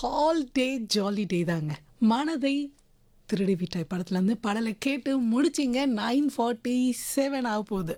All day jolly டே தாங்க மனதை திருடி விட்டாய் படத்துலேருந்து பாடலை கேட்டு முடிச்சிங்க நைன் ஃபார்ட்டி செவன் ஆக போகுது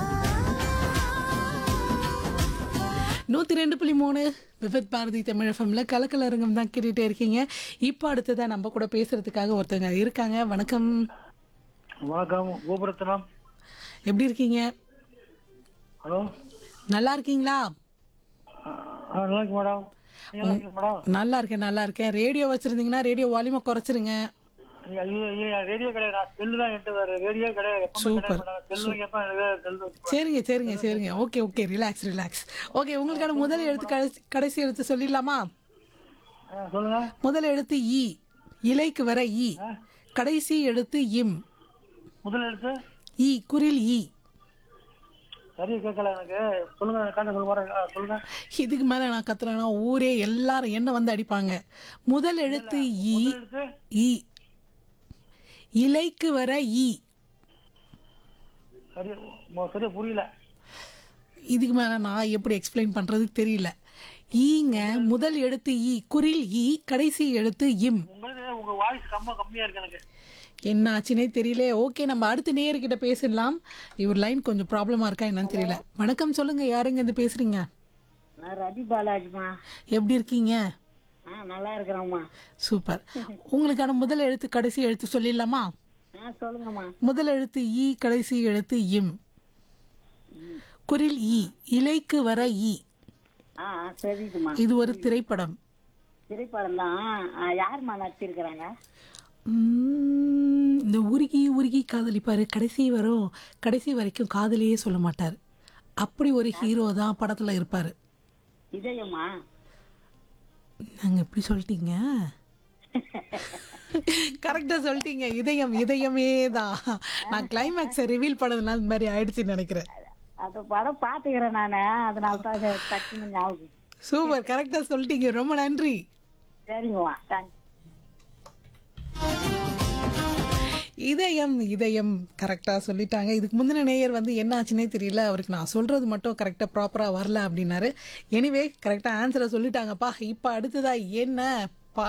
நூற்றி ரெண்டு புள்ளி மூணு விபத் பாரதி தமிழ் எஃப்எம்ல கலக்கல் அரங்கம் தான் கேட்டுகிட்டே இருக்கீங்க இப்போ அடுத்ததா நம்ம கூட பேசுறதுக்காக ஒருத்தவங்க இருக்காங்க வணக்கம் வணக்கம் கோபுரத்தனம் எப்படி இருக்கீங்க ஹலோ நல்லா இருக்கீங்களா ஆ நல்லா இருக்கு மேடம் நீங்க நல்லா இருக்கீங்க மேடம் நல்லா இருக்கேன் நல்லா இருக்கேன் ரேடியோ வச்சிருந்தீங்கன்னா ரேடியோ வால்யூமை குறைச்சிருங்க ஐயா, ஐயோ, ஐயோ, ரேடியோ கிடையாது நான் செல்லு தான் என்கிட்ட வேறு ரேடியோ கிடையாது எப்பவுமே சூப்பர். கிடையாது மேடம். செல்லு கேட்பேன் எனக்கு செல்லு சரிங்க சரிங்க சரிங்க okay okay relax relax okay உங்களுக்கான முதல் எழுத்து கடைசி கடைசி எழுத்து சொல்லிடலாமா ஆ, சொல்லுங்க முதல் எழுத்து இ இலைக்கு வர இ கடைசி எழுத்து இம் முதல் எழுத்து இ குரில் இ சரியா கேட்கல எனக்கு சொல்லுங்க காட்ட சொல்ல வரேன் ஆ, சொல்லுங்க இதுக்கு மேல நான் கத்துறேன்னா ஊரே எல்லாரும் என்ன வந்து அடிப்பாங்க முதல் எழுத்து இ முதல் எழுத்து இ இலைக்கு வர இ சரியா மொ- சரியா புரியல இதுக்கு மேல நான் எப்படி எக்ஸ்பிளைன் பண்றது தெரியல ஈங்க முதல் எழுத்து இ குரில் இ கடைசி எழுத்து இம் உங்களுக்கு உங்க வாய்ஸ் ரொம்ப கம்மியா இருக்கு எனக்கு என்ன ஆச்சுனே தெரியல ஓகே நம்ம அடுத்த நேயர்கிட்ட பேசிடலாம் இவர் லைன் கொஞ்சம் ப்ராப்ளமா இருக்கா என்னன்னு தெரியல வணக்கம் சொல்லுங்க யாருங்க இருந்து பேசுறீங்க நான் ரதி பாலாஜிமா எப்படி இருக்கீங்க ஆ நல்லா இருக்கிறேம்மா சூப்பர் உங்களுக்கான முதல் எழுத்து கடைசி எழுத்து சொல்லிடலாமா ஆ சொல்லுங்கம்மா முதல் எழுத்து இ கடைசி எழுத்து இம் குரில் இ இலைக்கு வர இ ஆ ஆ, சரிதும்மா இது ஒரு திரைப்படம் திரைப்படம் தான் யாரும்மா நடிச்சிருக்கிறாங்க உம், இந்த உருகி உருகி காதலிப்பாரு கடைசி வரும் கடைசி வரைக்கும் காதலியே சொல்ல மாட்டார் அப்படி ஒரு ஹீரோ தான் படத்துல இருப்பாரு இதயம்மா நாங்க எப்படி சொல்லிட்டீங்க கரெக்டா சொல்லிட்டீங்க இதயம் இதயமே தான் நான் கிளைமேக்ஸை ரிவீல் பண்ணதுனால இந்த மாதிரி ஆயிடுச்சுன்னு நினைக்கிறேன் அந்த படம் பார்த்துக்கிறேன் நான் அதனால தான் இது டக்குன்னு ஞாபகம் சூப்பர் கரெக்டா சொல்லிட்டீங்க ரொம்ப நன்றி சரிங்கம்மா தேங்க்ஸ் இதயம் இதயம் கரெக்டாக சொல்லிட்டாங்க இதுக்கு முந்தின நேயர் வந்து என்ன ஆச்சுன்னே தெரியல அவருக்கு நான் சொல்கிறது மட்டும் கரெக்டாக ப்ராப்பராக வரல அப்படின்னாரு எனிவே கரெக்டாக ஆன்சரை சொல்லிட்டாங்கப்பா இப்போ அடுத்ததா என்ன